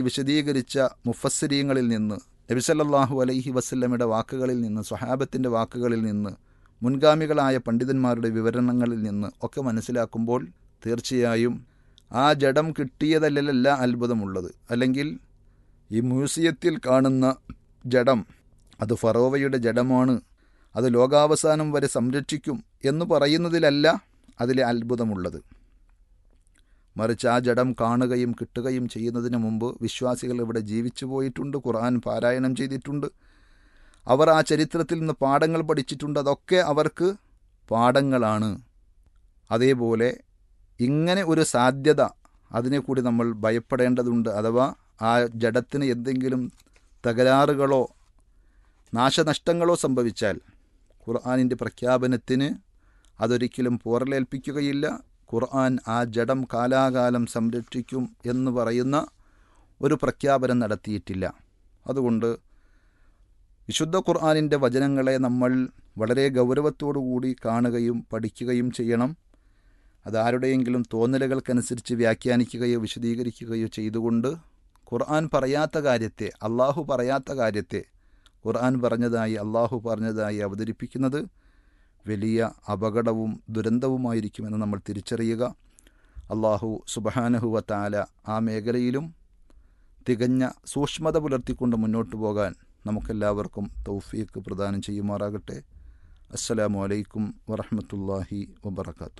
വിശദീകരിച്ച മുഫസ്സിരീങ്ങളിൽ നിന്ന് നബിസല്ലാഹു അലൈഹി വസല്ലമയുടെ വാക്കുകളിൽ നിന്ന് സ്വഹാബത്തിൻ്റെ വാക്കുകളിൽ നിന്ന് മുൻഗാമികളായ പണ്ഡിതന്മാരുടെ വിവരണങ്ങളിൽ നിന്ന് ഒക്കെ മനസ്സിലാക്കുമ്പോൾ തീർച്ചയായും ആ ജഡം കിട്ടിയതല്ലല്ല അത്ഭുതമുള്ളത് അല്ലെങ്കിൽ ഈ മ്യൂസിയത്തിൽ കാണുന്ന ജഡം അത് ഫറോവയുടെ ജഡമാണ് അത് ലോകാവസാനം വരെ സംരക്ഷിക്കും എന്ന് പറയുന്നതിലല്ല അതിലെ അത്ഭുതമുള്ളത് മറിച്ച് ആ ജഡം കാണുകയും കിട്ടുകയും ചെയ്യുന്നതിന് മുമ്പ് വിശ്വാസികൾ ഇവിടെ ജീവിച്ചു പോയിട്ടുണ്ട് ഖുർആൻ പാരായണം ചെയ്തിട്ടുണ്ട് അവർ ആ ചരിത്രത്തിൽ നിന്ന് പാഠങ്ങൾ പഠിച്ചിട്ടുണ്ട് അതൊക്കെ അവർക്ക് പാഠങ്ങളാണ് അതേപോലെ ഇങ്ങനെ ഒരു സാധ്യത അതിനെ കൂടി നമ്മൾ ഭയപ്പെടേണ്ടതുണ്ട് അഥവാ ആ ജഡത്തിന് എന്തെങ്കിലും തകരാറുകളോ നാശനഷ്ടങ്ങളോ സംഭവിച്ചാൽ ഖുർആാനിൻ്റെ പ്രഖ്യാപനത്തിന് അതൊരിക്കലും പോറലേൽപ്പിക്കുകയില്ല ഖുർആൻ ആ ജഡം കാലാകാലം സംരക്ഷിക്കും എന്ന് പറയുന്ന ഒരു പ്രഖ്യാപനം നടത്തിയിട്ടില്ല അതുകൊണ്ട് വിശുദ്ധ ഖുർആാനിൻ്റെ വചനങ്ങളെ നമ്മൾ വളരെ ഗൗരവത്തോടുകൂടി കാണുകയും പഠിക്കുകയും ചെയ്യണം അതാരുടെയെങ്കിലും തോന്നലുകൾക്കനുസരിച്ച് വ്യാഖ്യാനിക്കുകയോ വിശദീകരിക്കുകയോ ചെയ്തുകൊണ്ട് ഖുർആൻ പറയാത്ത കാര്യത്തെ അള്ളാഹു പറയാത്ത കാര്യത്തെ ഖുർആൻ പറഞ്ഞതായി അള്ളാഹു പറഞ്ഞതായി അവതരിപ്പിക്കുന്നത് വലിയ അപകടവും ദുരന്തവുമായിരിക്കുമെന്ന് നമ്മൾ തിരിച്ചറിയുക അള്ളാഹു സുബഹാനഹുവ താല ആ മേഖലയിലും തികഞ്ഞ സൂക്ഷ്മത പുലർത്തിക്കൊണ്ട് മുന്നോട്ട് പോകാൻ നമുക്കെല്ലാവർക്കും തൗഫീഖ് പ്രദാനം ചെയ്യുമാറാകട്ടെ അസ്സലാമു അലൈക്കും വറഹമത്തല്ലാഹി വബർക്കാത്തു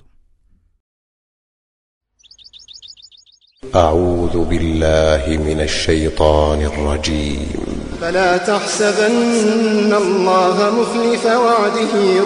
أعوذ بالله من الشيطان الرجيم فلا تحسبن الله مخلف وعده